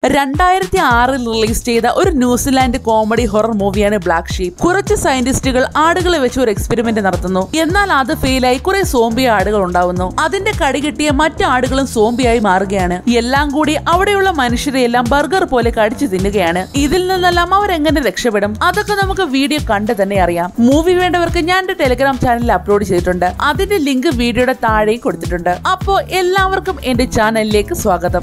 രണ്ടായിരത്തി ആറിൽ റിലീസ് ചെയ്ത ഒരു ന്യൂസിലാൻഡ് കോമഡി ഹൊറർ മൂവിയാണ് ബ്ലാക്ക് ഷീപ്പ് കുറച്ച് സയന്റിസ്റ്റുകൾ ആടുകളെ വെച്ച് ഒരു എക്സ്പെരിമെന്റ് നടത്തുന്നു എന്നാൽ അത് ഫെയിലായി കുറെ സോംബി ആടുകൾ ഉണ്ടാവുന്നു അതിന്റെ കടി കിട്ടിയ മറ്റു ആടുകളും സോംബിയായി മാറുകയാണ് എല്ലാം കൂടി അവിടെയുള്ള മനുഷ്യരെ എല്ലാം ബർഗർ പോലെ കടിച്ചു തിന്നുകയാണ് ഇതിൽ നിന്നെല്ലാം അവരെങ്ങനെ രക്ഷപ്പെടും അതൊക്കെ നമുക്ക് വീഡിയോ കണ്ട് തന്നെ അറിയാം മൂവി വേണ്ടവർക്ക് ഞാൻ എന്റെ ടെലിഗ്രാം ചാനലിൽ അപ്ലോഡ് ചെയ്തിട്ടുണ്ട് അതിന്റെ ലിങ്ക് വീഡിയോയുടെ താഴെയും കൊടുത്തിട്ടുണ്ട് അപ്പോ എല്ലാവർക്കും എന്റെ ചാനലിലേക്ക് സ്വാഗതം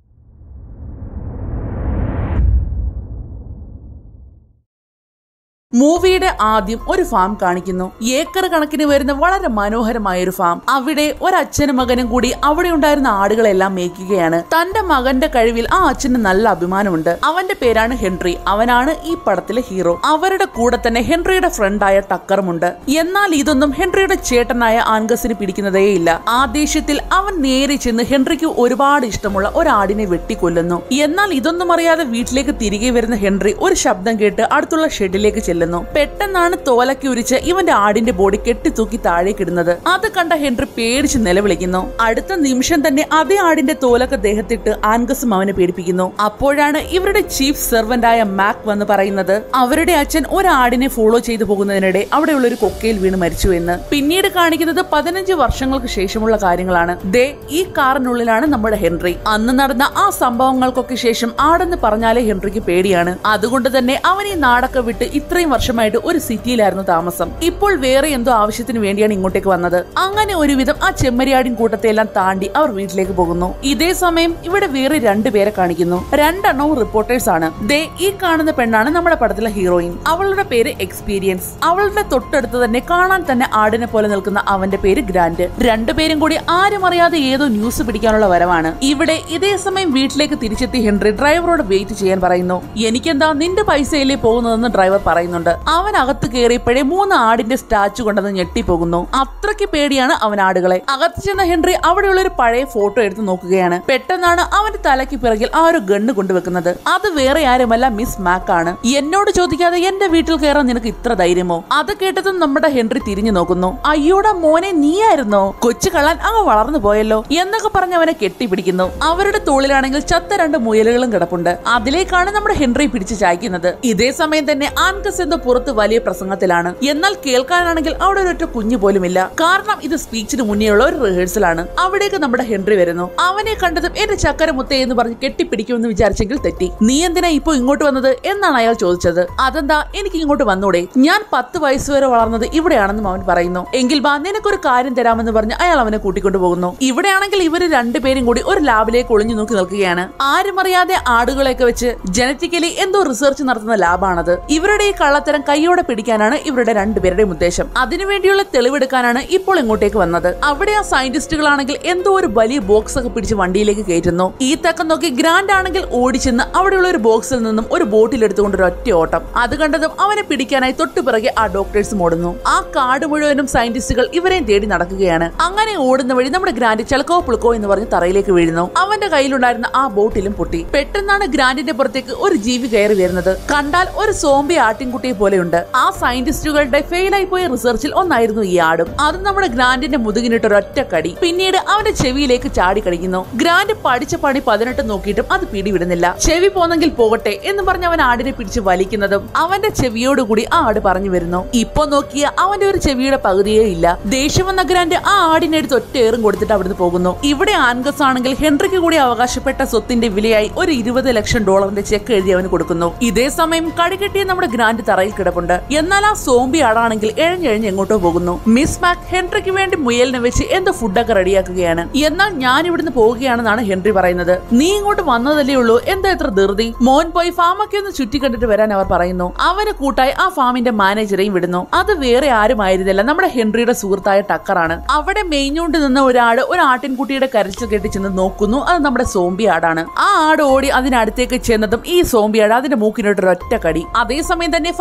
മൂവിയുടെ ആദ്യം ഒരു ഫാം കാണിക്കുന്നു ഏക്കർ കണക്കിന് വരുന്ന വളരെ മനോഹരമായ ഒരു ഫാം അവിടെ ഒരച്ഛനും മകനും കൂടി അവിടെ ഉണ്ടായിരുന്ന ആടുകളെല്ലാം മേയ്ക്കുകയാണ് തന്റെ മകന്റെ കഴിവിൽ ആ അച്ഛന് നല്ല അഭിമാനമുണ്ട് അവന്റെ പേരാണ് ഹെൻറി അവനാണ് ഈ പടത്തിലെ ഹീറോ അവരുടെ കൂടെ തന്നെ ഹെൻറിയുടെ ഫ്രണ്ടായ ടക്കറുമുണ്ട് എന്നാൽ ഇതൊന്നും ഹെൻറിയുടെ ചേട്ടനായ ആൻഗസിന് പിടിക്കുന്നതേയില്ല ആ ദേഷ്യത്തിൽ അവൻ നേരെ ചെന്ന് ഹെൻറിക്ക് ഒരുപാട് ഇഷ്ടമുള്ള ഒരാടിനെ വെട്ടിക്കൊല്ലുന്നു എന്നാൽ ഇതൊന്നും അറിയാതെ വീട്ടിലേക്ക് തിരികെ വരുന്ന ഹെൻറി ഒരു ശബ്ദം കേട്ട് അടുത്തുള്ള ഷെഡിലേക്ക് ചെല്ലുന്നു പെട്ടെന്നാണ് തോലക്കി ഉരിച്ച് ഇവന്റെ ആടിന്റെ ബോഡി കെട്ടിത്തൂക്കി താഴേക്കിടുന്നത് അത് കണ്ട ഹെൻറി പേടിച്ച് നിലവിളിക്കുന്നു അടുത്ത നിമിഷം തന്നെ അതേ ആടിന്റെ തോലൊക്കെ ദേഹത്തിട്ട് ആൻഗസും അവനെ പേടിപ്പിക്കുന്നു അപ്പോഴാണ് ഇവരുടെ ചീഫ് സെർവന്റായ മാക് വന്ന് പറയുന്നത് അവരുടെ അച്ഛൻ ഒരാടിനെ ഫോളോ ചെയ്തു പോകുന്നതിനിടെ അവിടെയുള്ള ഒരു കൊക്കയിൽ വീണ് മരിച്ചു എന്ന് പിന്നീട് കാണിക്കുന്നത് പതിനഞ്ച് വർഷങ്ങൾക്ക് ശേഷമുള്ള കാര്യങ്ങളാണ് ദേ ഈ കാറിനുള്ളിലാണ് നമ്മുടെ ഹെൻറി അന്ന് നടന്ന ആ സംഭവങ്ങൾക്കൊക്കെ ശേഷം ആടെന്ന് പറഞ്ഞാലേ ഹെൻറിക്ക് പേടിയാണ് അതുകൊണ്ട് തന്നെ അവൻ ഈ നാടൊക്കെ വിട്ട് ഇത്രയും വർഷമായിട്ട് ഒരു സിറ്റിയിലായിരുന്നു താമസം ഇപ്പോൾ വേറെ എന്തോ ആവശ്യത്തിന് വേണ്ടിയാണ് ഇങ്ങോട്ടേക്ക് വന്നത് അങ്ങനെ ഒരുവിധം ആ ചെമ്മരിയാടിൻ കൂട്ടത്തെ എല്ലാം താണ്ടി അവർ വീട്ടിലേക്ക് പോകുന്നു ഇതേ സമയം ഇവിടെ വേറെ രണ്ടുപേരെ കാണിക്കുന്നു രണ്ടെണ്ണവും റിപ്പോർട്ടേഴ്സ് ആണ് ദേ ഈ കാണുന്ന പെണ്ണാണ് നമ്മുടെ പടത്തിലെ ഹീറോയിൻ അവളുടെ പേര് എക്സ്പീരിയൻസ് അവളുടെ തൊട്ടടുത്ത് തന്നെ കാണാൻ തന്നെ ആടിനെ പോലെ നിൽക്കുന്ന അവന്റെ പേര് ഗ്രാൻഡ് രണ്ടുപേരും കൂടി ആരും അറിയാതെ ഏതോ ന്യൂസ് പിടിക്കാനുള്ള വരവാണ് ഇവിടെ ഇതേ സമയം വീട്ടിലേക്ക് തിരിച്ചെത്തി ഹെൻറി ഡ്രൈവറോട് വെയിറ്റ് ചെയ്യാൻ പറയുന്നു എനിക്കെന്താ നിന്റെ പൈസയിലേ പോകുന്നതെന്ന് ഡ്രൈവർ പറയുന്നുണ്ട് അവൻ അകത്ത് കയറിയപ്പോഴേ മൂന്ന് ആടിന്റെ സ്റ്റാച്ചു കൊണ്ടത് ഞെട്ടിപ്പോകുന്നു അത്രയ്ക്ക് പേടിയാണ് അവൻ ആടുകളെ അകത്ത് ചെന്ന ഹെൻറി അവിടെയുള്ള ഒരു പഴയ ഫോട്ടോ എടുത്ത് നോക്കുകയാണ് പെട്ടെന്നാണ് അവന്റെ തലയ്ക്ക് പിറകിൽ ആ ഒരു ഗണ്ണ് കൊണ്ടുവെക്കുന്നത് അത് വേറെ ആരുമല്ല മിസ് മാക്ക് ആണ് എന്നോട് ചോദിക്കാതെ എന്റെ വീട്ടിൽ കയറാൻ നിനക്ക് ഇത്ര ധൈര്യമോ അത് കേട്ടതും നമ്മുടെ ഹെൻറി തിരിഞ്ഞു നോക്കുന്നു അയ്യോടാ മോനെ നീയായിരുന്നോ കൊച്ചു കള്ളൻ അങ്ങ് വളർന്നു പോയല്ലോ എന്നൊക്കെ പറഞ്ഞ് അവനെ കെട്ടിപ്പിടിക്കുന്നു അവരുടെ തോളിലാണെങ്കിൽ ചത്ത രണ്ട് മുയലുകളും കിടപ്പുണ്ട് അതിലേക്കാണ് നമ്മുടെ ഹെൻറി പിടിച്ച് ചായ്ക്കുന്നത് ഇതേ സമയം തന്നെ ആൻകസ് എന്തോ പുറത്ത് വലിയ പ്രസംഗത്തിലാണ് എന്നാൽ കേൾക്കാനാണെങ്കിൽ അവിടെ ഒരൊറ്റ കുഞ്ഞു പോലുമില്ല കാരണം ഇത് സ്പീച്ചിന് മുന്നേയുള്ള ഒരു റിഹേഴ്സലാണ് അവിടേക്ക് നമ്മുടെ ഹെൻറി വരുന്നു അവനെ കണ്ടതും എന്റെ ചക്കര മുത്തേ എന്ന് പറഞ്ഞ് കെട്ടിപ്പിടിക്കുമെന്ന് വിചാരിച്ചെങ്കിൽ തെറ്റി നീ എന്തിനാ ഇപ്പൊ ഇങ്ങോട്ട് വന്നത് എന്നാണ് അയാൾ ചോദിച്ചത് അതെന്താ എനിക്ക് ഇങ്ങോട്ട് വന്നൂടെ ഞാൻ പത്ത് വയസ്സ് വരെ വളർന്നത് ഇവിടെയാണെന്നും അവൻ പറയുന്നു എങ്കിൽ ബാ നിനക്കൊരു കാര്യം തരാമെന്ന് പറഞ്ഞ് അയാൾ അവനെ കൂട്ടിക്കൊണ്ടു പോകുന്നു ഇവിടെയാണെങ്കിൽ ഇവര് രണ്ടുപേരും കൂടി ഒരു ലാബിലേക്ക് ഒളിഞ്ഞു നോക്കി നിൽക്കുകയാണ് ആരും അറിയാതെ ആടുകളെയൊക്കെ വെച്ച് ജനറ്റിക്കലി എന്തോ റിസർച്ച് നടത്തുന്ന ലാബാണത് ഇവരുടെ ഈ കള്ളത്തരം കൈയോടെ പിടിക്കാനാണ് ഇവരുടെ രണ്ടുപേരുടെയും ഉദ്ദേശം അതിനുവേണ്ടിയുള്ള തെളിവെടുക്കാനാണ് ഇപ്പോൾ ഇങ്ങോട്ടേക്ക് വന്നത് അവിടെ ആ സയന്റിസ്റ്റുകളാണെങ്കിൽ എന്തോ ഒരു വലിയ ബോക്സ് ഒക്കെ പിടിച്ച് വണ്ടിയിലേക്ക് കയറ്റുന്നു ഈ തക്കം നോക്കി ഗ്രാൻഡ് ആണെങ്കിൽ ഓടിച്ചെന്ന് അവിടെയുള്ള ഒരു ബോക്സിൽ നിന്നും ഒരു ബോട്ടിൽ എടുത്തുകൊണ്ട് ഒരു ഒറ്റ ഓട്ടം അത് കണ്ടതും അവനെ പിടിക്കാനായി തൊട്ടു പിറകെ ആ ഡോക്ടേഴ്സും ഓടുന്നു ആ കാട് മുഴുവനും സയന്റിസ്റ്റുകൾ ഇവരെയും തേടി നടക്കുകയാണ് അങ്ങനെ ഓടുന്ന വഴി നമ്മുടെ ഗ്രാൻഡ് ചളക്കോ പുളുക്കോ എന്ന് പറഞ്ഞ് തറയിലേക്ക് വീഴുന്നു അവന്റെ കയ്യിലുണ്ടായിരുന്ന ആ ബോട്ടിലും പൊട്ടി പെട്ടെന്നാണ് ഗ്രാൻഡിന്റെ പുറത്തേക്ക് ഒരു ജീവി കയറി വരുന്നത് കണ്ടാൽ ഒരു സോംബി ആട്ടിൻകുട്ടിയെ പോലെയുണ്ട് ആ സയന്റിസ്റ്റുകളുടെ ഫെയിലായി പോയ റിസർച്ചിൽ ഒന്നായിരുന്നു ഈ ആടും അത് നമ്മുടെ ഗ്രാൻഡിന്റെ മുതുകിനിട്ട് ഒരൊറ്റ കടി പിന്നീട് അവന്റെ ചെവിയിലേക്ക് ചാടി കളിക്കുന്നു ഗ്രാൻഡ് പഠിച്ച പണി പതിനെട്ട് നോക്കിയിട്ടും അത് പിടിവിടുന്നില്ല ചെവി പോന്നെങ്കിൽ പോകട്ടെ എന്ന് പറഞ്ഞ് അവൻ ആടിനെ പിടിച്ച് വലിക്കുന്നതും അവന്റെ ചെവിയോടുകൂടി ആ ആട് പറഞ്ഞു വരുന്നു ഇപ്പൊ നോക്കിയ അവന്റെ ഒരു ചെവിയുടെ പകുതിയേ ഇല്ല ദേഷ്യം വന്ന ഗ്രാൻഡ് ആ ആടിനെ എടുത്ത് ഒറ്റ ഏറും കൊടുത്തിട്ട് അവിടുന്ന് പോകുന്നു ഇവിടെ ആൻഗസ് ആണെങ്കിൽ ഹെൻറിക്ക് കൂടി അവകാശപ്പെട്ട സ്വത്തിന്റെ വിലയായി ഒരു ഇരുപത് ലക്ഷം ഡോളറിന്റെ ചെക്ക് എഴുതി അവന് കൊടുക്കുന്നു ഇതേ സമയം കടികെട്ടിയ നമ്മുടെ ഗ്രാൻഡ് തറയിൽ കിടപ്പുണ്ട് എന്നാൽ ആ സോംബി ആടാണെങ്കിൽ എഴഞ്ഞെഴഞ്ഞ് എങ്ങോട്ടോ പോകുന്നു മിസ് മാക് ഹെൻറിക്ക് വേണ്ടി മുയലിനെ വെച്ച് എന്തോ ഫുഡൊക്കെ റെഡിയാക്കുകയാണ് എന്നാൽ ഞാൻ ഇവിടുന്ന് പോവുകയാണെന്നാണ് ഹെൻറി പറയുന്നത് നീ ഇങ്ങോട്ട് വന്നതല്ലേ ഉള്ളൂ എന്താ എത്ര ധൃതി മോൻ പോയി ഫാമൊക്കെ ഒന്ന് ചുറ്റി കണ്ടിട്ട് വരാൻ അവർ പറയുന്നു അവന് കൂട്ടായി ആ ഫാമിന്റെ മാനേജറെയും വിടുന്നു അത് വേറെ ആരുമായിരുന്നില്ല നമ്മുടെ ഹെൻറിയുടെ സുഹൃത്തായ ടക്കറാണ് അവിടെ മെയിഞ്ഞുകൊണ്ട് നിന്ന ഒരാട് ഒരു ആട്ടിൻകുട്ടിയുടെ കരച്ചിൽ കെട്ടി ചെന്ന് നോക്കുന്നു അത് നമ്മുടെ സോംബി ആടാണ് ആ ആട് ഓടി അതിനടുത്തേക്ക് ചെന്നതും ഈ സോംബി ആട് അതിന്റെ മൂക്കിനോട്ട് ഒറ്റ കടി അതേസമയം തന്നെ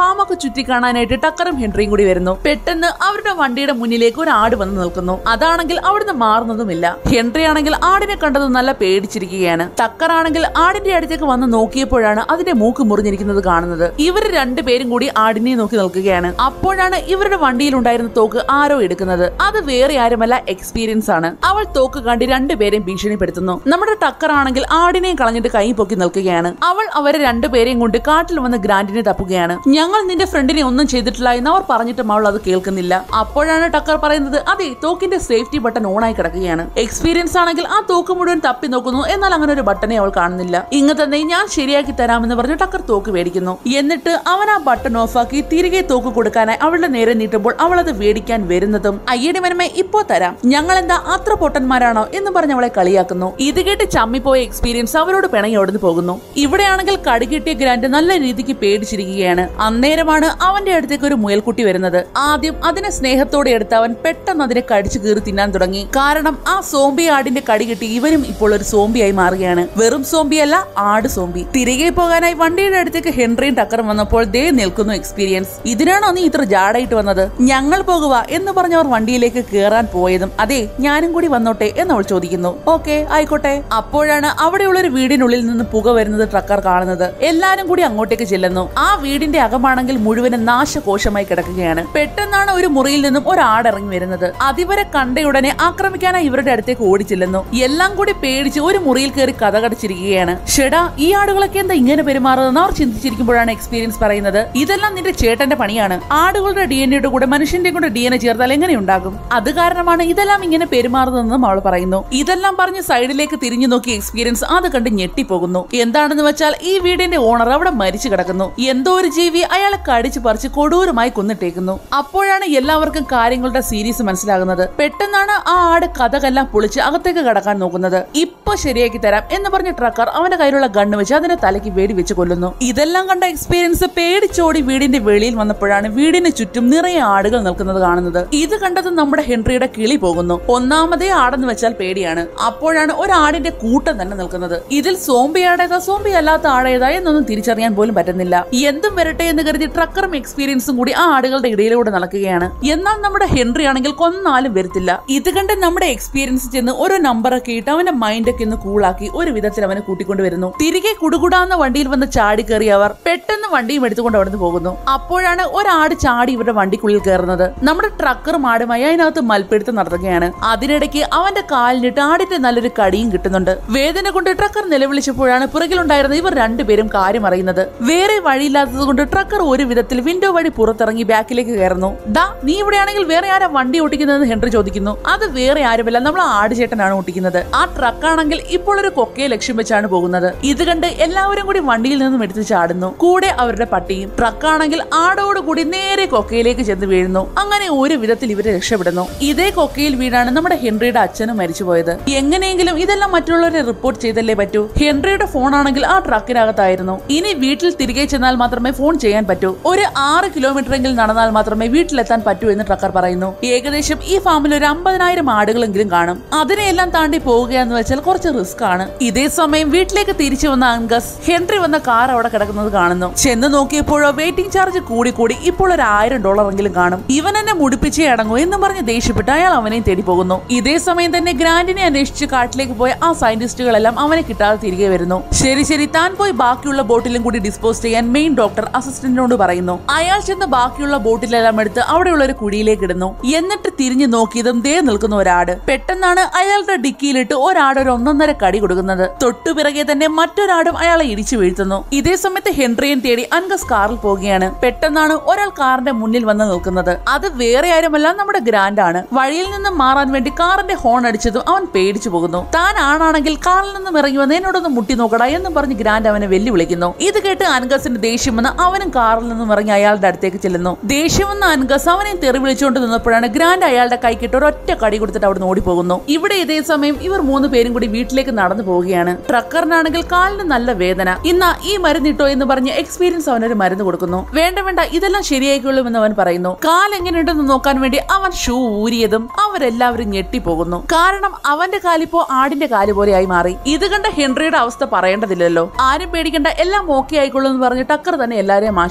ഫാം ഒക്കെ ചുറ്റി കാണാനായിട്ട് ടക്കറും ഹെൻറിയും കൂടി വരുന്നു പെട്ടെന്ന് അവരുടെ വണ്ടിയുടെ മുന്നിലേക്ക് ഒരു ആട് വന്ന് നിൽക്കുന്നു അതാണെങ്കിൽ അവിടുന്ന് മാറുന്നതുമില്ല ഹെൻറി ആണെങ്കിൽ ആടിനെ കണ്ടത് നല്ല പേടിച്ചിരിക്കുകയാണ് ടക്കർ ആണെങ്കിൽ ആടിന്റെ അടുത്തേക്ക് വന്ന് നോക്കിയപ്പോഴാണ് അതിന്റെ മൂക്ക് മുറിഞ്ഞിരിക്കുന്നത് കാണുന്നത് ഇവർ രണ്ടുപേരും കൂടി ആടിനെ നോക്കി നിൽക്കുകയാണ് അപ്പോഴാണ് ഇവരുടെ വണ്ടിയിലുണ്ടായിരുന്ന തോക്ക് ആരോ എടുക്കുന്നത് അത് വേറെ ആരുമല്ല എക്സ്പീരിയൻസ് ആണ് അവൾ തോക്ക് കണ്ട് രണ്ടുപേരെയും ഭീഷണിപ്പെടുത്തുന്നു നമ്മുടെ ടക്കർ ആണെങ്കിൽ ആടിനെ കളഞ്ഞിട്ട് കൈ പൊക്കി നിൽക്കുകയാണ് അവൾ അവരെ രണ്ടുപേരെയും കൊണ്ട് കാട്ടിൽ വന്ന് ഗ്രാൻഡിനെ തപ്പുകയാണ് ഞങ്ങൾ നിന്റെ ഫ്രണ്ടിനെ ഒന്നും ചെയ്തിട്ടില്ല എന്ന് അവർ പറഞ്ഞിട്ടും അവൾ അത് കേൾക്കുന്നില്ല അപ്പോഴാണ് ടക്കർ പറയുന്നത് അതെ തോക്കിന്റെ സേഫ്റ്റി ബട്ടൺ ഓൺ ആയി കിടക്കുകയാണ് എക്സ്പീരിയൻസ് ആണെങ്കിൽ ആ തോക്ക് മുഴുവൻ തപ്പി നോക്കുന്നു എന്നാൽ അങ്ങനെ ഒരു ബട്ടനെ അവൾ കാണുന്നില്ല ഇങ്ങ തന്നെ ഞാൻ ശരിയാക്കി തരാമെന്ന് പറഞ്ഞ് ടക്കർ തോക്ക് മേടിക്കുന്നു എന്നിട്ട് അവൻ ആ ബട്ടൺ ഓഫാക്കി തിരികെ തോക്ക് കൊടുക്കാനായി അവളുടെ നേരെ നീട്ടുമ്പോൾ അവൾ അത് വേടിക്കാൻ വരുന്നതും അയ്യടി മനമേ ഇപ്പോ തരാം ഞങ്ങൾ എന്താ അത്ര പൊട്ടന്മാരാണോ എന്ന് പറഞ്ഞ് അവളെ കളിയാക്കുന്നു ഇത് കേട്ട് ചമ്മിപ്പോയ എക്സ്പീരിയൻസ് അവരോട് പിണങ്ങി ഓടുന്നു പോകുന്നു ഇവിടെയാണെങ്കിൽ കടുകിട്ടിയ ഗ്രാൻഡ് നല്ല രീതിക്ക് പേടിച്ചിരിക്കുകയാണ് അന്നേരമാണ് അവന്റെ അടുത്തേക്ക് ഒരു മുയൽക്കുട്ടി വരുന്നത് ആദ്യം അതിനെ സ്നേഹത്തോടെ എടുത്ത് അവൻ പെട്ടെന്ന് അതിനെ കടിച്ചു കീറി തിന്നാൻ തുടങ്ങി കാരണം ആ സോംബി ആടിന്റെ കടി കിട്ടി ഇവനും ഇപ്പോൾ ഒരു സോംബിയായി മാറുകയാണ് വെറും സോംബിയല്ല ആട് സോംബി തിരികെ പോകാനായി വണ്ടിയുടെ അടുത്തേക്ക് ഹെൻറിയും ടക്കറും വന്നപ്പോൾ ദേ നിൽക്കുന്നു എക്സ്പീരിയൻസ് ഇതിനാണോ നീ ഇത്ര ജാടായിട്ട് വന്നത് ഞങ്ങൾ പോകുക എന്ന് പറഞ്ഞവർ വണ്ടിയിലേക്ക് കയറാൻ പോയതും അതെ ഞാനും കൂടി വന്നോട്ടെ എന്ന് അവൾ ചോദിക്കുന്നു ഓക്കെ ആയിക്കോട്ടെ അപ്പോഴാണ് അവിടെയുള്ള ഒരു വീടിനുള്ളിൽ നിന്ന് പുക വരുന്നത് ട്രക്കർ കാണുന്നത് എല്ലാരും കൂടി അങ്ങോട്ടേക്ക് ചെല്ലുന്നു ആ വീടിന്റെ അകമാണെങ്കിൽ മുഴുവനും നാശകോശമായി കിടക്കുകയാണ് പെട്ടെന്നാണ് ഒരു മുറിയിൽ നിന്നും ഒരാട് ഇറങ്ങി വരുന്നത് അതിവരെ കണ്ടയുടനെ ആക്രമിക്കാനായി ഇവരുടെ അടുത്തേക്ക് ഓടി ചെല്ലുന്നു എല്ലാം കൂടി പേടിച്ച് ഒരു മുറിയിൽ കയറി കഥ കടച്ചിരിക്കുകയാണ് ഷെടാ ഈ ആടുകളൊക്കെ എന്താ ഇങ്ങനെ പെരുമാറുന്നതെന്ന് അവർ ചിന്തിച്ചിരിക്കുമ്പോഴാണ് എക്സ്പീരിയൻസ് പറയുന്നത് ഇതെല്ലാം നിന്റെ ചേട്ടന്റെ പണിയാണ് ആടുകളുടെ ഡി എൻ എയുടെ കൂടെ മനുഷ്യന്റെ കൂടെ ഡി എൻ എ ചേർത്താൽ എങ്ങനെ ഉണ്ടാകും അത് കാരണമാണ് ഇതെല്ലാം ഇങ്ങനെ പെരുമാറുന്നതെന്നും അവൾ പറയുന്നു ഇതെല്ലാം പറഞ്ഞ് സൈഡിലേക്ക് തിരിഞ്ഞു നോക്കി എക്സ്പീരിയൻസ് അത് കണ്ട് ഞെട്ടിപ്പോകുന്നു എന്താണെന്ന് വെച്ചാൽ ഈ വീടിന്റെ ഓണർ അവിടെ മരിച്ചു കിടക്കുന്നു എന്തോ ഒരു ജീവി അയാളെ കടിച്ചു പറിച്ച് കൊടൂരമായി കൊന്നിട്ടേക്കുന്നു അപ്പോഴാണ് എല്ലാവർക്കും കാര്യങ്ങളുടെ സീരീസ് മനസ്സിലാകുന്നത് പെട്ടെന്നാണ് ആ ആട് കഥകെല്ലാം പൊളിച്ച് അകത്തേക്ക് കടക്കാൻ നോക്കുന്നത് ഇപ്പൊ ശരിയാക്കി തരാം എന്ന് പറഞ്ഞ ട്രക്കർ അവന്റെ കയ്യിലുള്ള ഗണ്ണ് വെച്ച് അതിന്റെ തലയ്ക്ക് വെടി വെച്ച് കൊല്ലുന്നു ഇതെല്ലാം കണ്ട എക്സ്പീരിയൻസ് പേടിച്ചോടി വീടിന്റെ വെളിയിൽ വന്നപ്പോഴാണ് വീടിന് ചുറ്റും നിറയെ ആടുകൾ നിൽക്കുന്നത് കാണുന്നത് ഇത് കണ്ടത് നമ്മുടെ ഹെൻറിയുടെ കിളി പോകുന്നു ഒന്നാമതേ ആടെന്ന് വെച്ചാൽ പേടിയാണ് അപ്പോഴാണ് ഒരു ആടിന്റെ കൂട്ടം തന്നെ നിൽക്കുന്നത് ഇതിൽ സോംബി ആടേതാ സോംബി അല്ലാത്ത ആടേതാ എന്നൊന്നും തിരിച്ചറിയാൻ പോലും പറ്റുന്നില്ല എന്തും വരട്ടെ എന്ന് കരുതി ട്രക്കറും എക്സ്പീരിയൻസും കൂടി ആ ആടുകളുടെ ഇടയിലൂടെ നടക്കുകയാണ് എന്നാൽ നമ്മുടെ ഹെൻറി ആണെങ്കിൽ കൊന്നാലും വരത്തില്ല ഇത് കണ്ട് നമ്മുടെ എക്സ്പീരിയൻസ് ചെന്ന് ഓരോ നമ്പറൊക്കെ ഇട്ട് അവന്റെ മൈൻഡൊക്കെ ഒന്ന് കൂളാക്കി ഒരു വിധത്തിൽ അവനെ കൂട്ടിക്കൊണ്ട് വരുന്നു തിരികെ കുടുകുടാന്ന വണ്ടിയിൽ വന്ന് ചാടി കയറി അവർ പെട്ടെന്ന് വണ്ടിയും എടുത്തുകൊണ്ട് അവിടുന്ന് പോകുന്നു അപ്പോഴാണ് ഒരാട് ചാടി ഇവരുടെ വണ്ടിക്കുള്ളിൽ കയറുന്നത് നമ്മുടെ ട്രക്കറും ആടുമായി അതിനകത്ത് മൽപ്പിടുത്തം നടത്തുകയാണ് അതിനിടയ്ക്ക് അവന്റെ കാലിനിട്ട് ആടിന്റെ നല്ലൊരു കടിയും കിട്ടുന്നുണ്ട് വേദന കൊണ്ട് ട്രക്കർ നിലവിളിച്ചപ്പോഴാണ് പുറകിലുണ്ടായിരുന്ന ഇവർ രണ്ടുപേരും കാര്യം അറിയുന്നത് വേറെ വഴിയില്ലാത്തത് കൊണ്ട് ട്രക്കർ ഒരു വിധത്തിൽ വിൻഡോ വഴി പുറത്തിറങ്ങി ബാക്കിലേക്ക് കയറുന്നു ദാ നീ ഇവിടെയാണെങ്കിൽ വേറെ ആരാ വണ്ടി ഓട്ടിക്കുന്നതെന്ന് ഹെൻറി ചോദിക്കുന്നു അത് വേറെ ആരുമല്ല നമ്മൾ ആടുചേട്ടനാണ് ഓട്ടിക്കുന്നത് ആ ട്രക്കാണെങ്കിൽ ഇപ്പോൾ ഒരു കൊക്കയെ ലക്ഷ്യം വെച്ചാണ് പോകുന്നത് ഇത് കണ്ട് എല്ലാവരും കൂടി വണ്ടിയിൽ നിന്നും എടുത്ത് ചാടുന്നു കൂടെ അവരുടെ പട്ടിയും ട്രക്കാണെങ്കിൽ ആടോടുകൂടി നേരെ കൊക്കയിലേക്ക് ചെന്ന് വീഴുന്നു അങ്ങനെ ഒരു വിധത്തിൽ ഇവരെ രക്ഷപ്പെടുന്നു ഇതേ കൊക്കയിൽ വീണാണ് നമ്മുടെ ഹെൻറിയുടെ അച്ഛനും മരിച്ചുപോയത് എങ്ങനെയെങ്കിലും ഇതെല്ലാം മറ്റുള്ളവരെ റിപ്പോർട്ട് ചെയ്തല്ലേ പറ്റൂ ഹെൻറിയുടെ ഫോൺ ആണെങ്കിൽ ആ ട്രക്കിനകത്തായിരുന്നു ഇനി വീട്ടിൽ തിരികെ ചെന്നാൽ മാത്രമേ ഫോൺ ചെയ്യാൻ പറ്റൂ ഒരു ആറ് കിലോമീറ്റർ എങ്കിലും നടന്നാൽ മാത്രമേ വീട്ടിലെത്താൻ പറ്റൂ എന്ന് ട്രക്കർ പറയുന്നു ഏകദേശം ഈ ഫാമിൽ ഒരു അമ്പതിനായിരം ആടുകളെങ്കിലും കാണും അതിനെയെല്ലാം താണ്ടി പോവുകയെന്ന് വെച്ചാൽ കുറച്ച് റിസ്ക് ആണ് ഇതേ സമയം വീട്ടിലേക്ക് തിരിച്ചു വന്ന അങ്കസ് ഹെൻറി വന്ന കാർ അവിടെ കിടക്കുന്നത് കാണുന്നു ചെന്ന് നോക്കിയപ്പോഴോ വെയിറ്റിംഗ് ചാർജ് കൂടി കൂടി ഇപ്പോൾ ഒരു ആയിരം ഡോളർ എങ്കിലും കാണും ഇവൻ എന്നെ മുടിപ്പിച്ചേ അടങ്ങൂ എന്ന് പറഞ്ഞ് ദേഷ്യപ്പെട്ട് അയാൾ അവനെയും തേടി പോകുന്നു ഇതേ സമയം തന്നെ ഗ്രാൻഡിനെ അന്വേഷിച്ച് കാട്ടിലേക്ക് പോയ ആ സയന്റിസ്റ്റുകളെല്ലാം അവനെ കിട്ടാതെ തിരികെ വരുന്നു ശരി ശരി താൻ പോയി ബാക്കിയുള്ള ബോട്ടിലും കൂടി ഡിസ്പോസ് ചെയ്യാൻ മെയിൻ ഡോക്ടർ അസിസ്റ്റന്റിനോട് പറയുന്നു അയാൾ ചെന്ന് ബാക്കിയുള്ള ബോട്ടിലെല്ലാം എടുത്ത് അവിടെയുള്ള ഒരു കുഴിയിലേക്ക് ഇടുന്നു എന്നിട്ട് തിരിഞ്ഞു നോക്കിയതും ദേ നിൽക്കുന്ന ഒരാട് പെട്ടെന്നാണ് അയാളുടെ ഡിക്കിയിലിട്ട് ഒരാട് ഒരു ഒന്നൊന്നര കടി കൊടുക്കുന്നത് തൊട്ടുപിറകെ തന്നെ മറ്റൊരാടും അയാളെ ഇടിച്ചു വീഴ്ത്തുന്നു ഇതേ സമയത്ത് ഹെൻറിയെ തേടി അൻഗസ് കാറിൽ പോവുകയാണ് പെട്ടെന്നാണ് ഒരാൾ കാറിന്റെ മുന്നിൽ വന്ന് നിൽക്കുന്നത് അത് വേറെ ആരുമല്ല നമ്മുടെ ഗ്രാൻഡ് ആണ് വഴിയിൽ നിന്നും മാറാൻ വേണ്ടി കാറിന്റെ ഹോൺ അടിച്ചതും അവൻ പേടിച്ചു പോകുന്നു താൻ ആണാണെങ്കിൽ കാറിൽ നിന്നും ഇറങ്ങി വന്ന് എന്നോടൊന്ന് മുട്ടി നോക്കടാ എന്നും പറഞ്ഞ് ഗ്രാൻഡ് അവനെ വെല്ലുവിളിക്കുന്നു ഇത് കേട്ട് അൻഗസിന് ദേഷ്യം വന്ന് അവനും കാറിൽ നിന്നും ഇറങ്ങി അയാളുടെ അടുത്തേക്ക് ചെല്ലുന്നു ദേഷ്യം വന്ന അൻഗസ് അവനെ തെറി വിളിച്ചുകൊണ്ട് നിന്നപ്പോഴാണ് ഗ്രാൻഡ് അയാളുടെ കൈക്കിട്ട് ഒരൊറ്റ കടി കൊടുത്തിട്ട് അവിടുന്ന് ഓടിപ്പോകുന്നു ഇവിടെ ഇതേ സമയം ഇവർ മൂന്ന് പേരും കൂടി വീട്ടിലേക്ക് നടന്നു പോവുകയാണ് ട്രക്കറിനാണെങ്കിൽ കാലിന് നല്ല വേദന ഇന്നാ ഈ മരുന്നിട്ടോ എന്ന് പറഞ്ഞ് എക്സ്പീരിയൻസ് അവനൊരു മരുന്ന് കൊടുക്കുന്നു വേണ്ട വേണ്ട ഇതെല്ലാം ശരിയായിക്കൊള്ളും എന്ന് അവൻ പറയുന്നു കാൽ എങ്ങനെയുണ്ടെന്ന് നോക്കാൻ വേണ്ടി അവൻ ഷൂ ഊരിയതും അവരെല്ലാവരും ഞെട്ടിപ്പോകുന്നു കാരണം അവന്റെ കാലിപ്പോ ആടിന്റെ കാല് പോലെയായി മാറി ഇത് കണ്ട ഹെൻറിയുടെ അവസ്ഥ പറയേണ്ടതില്ലല്ലോ ആരും പേടിക്കേണ്ട എല്ലാം ഓക്കെ ആയിക്കൊള്ളും എന്ന് പറഞ്ഞ് ടക്കർ തന്നെ എല്ലാരെയും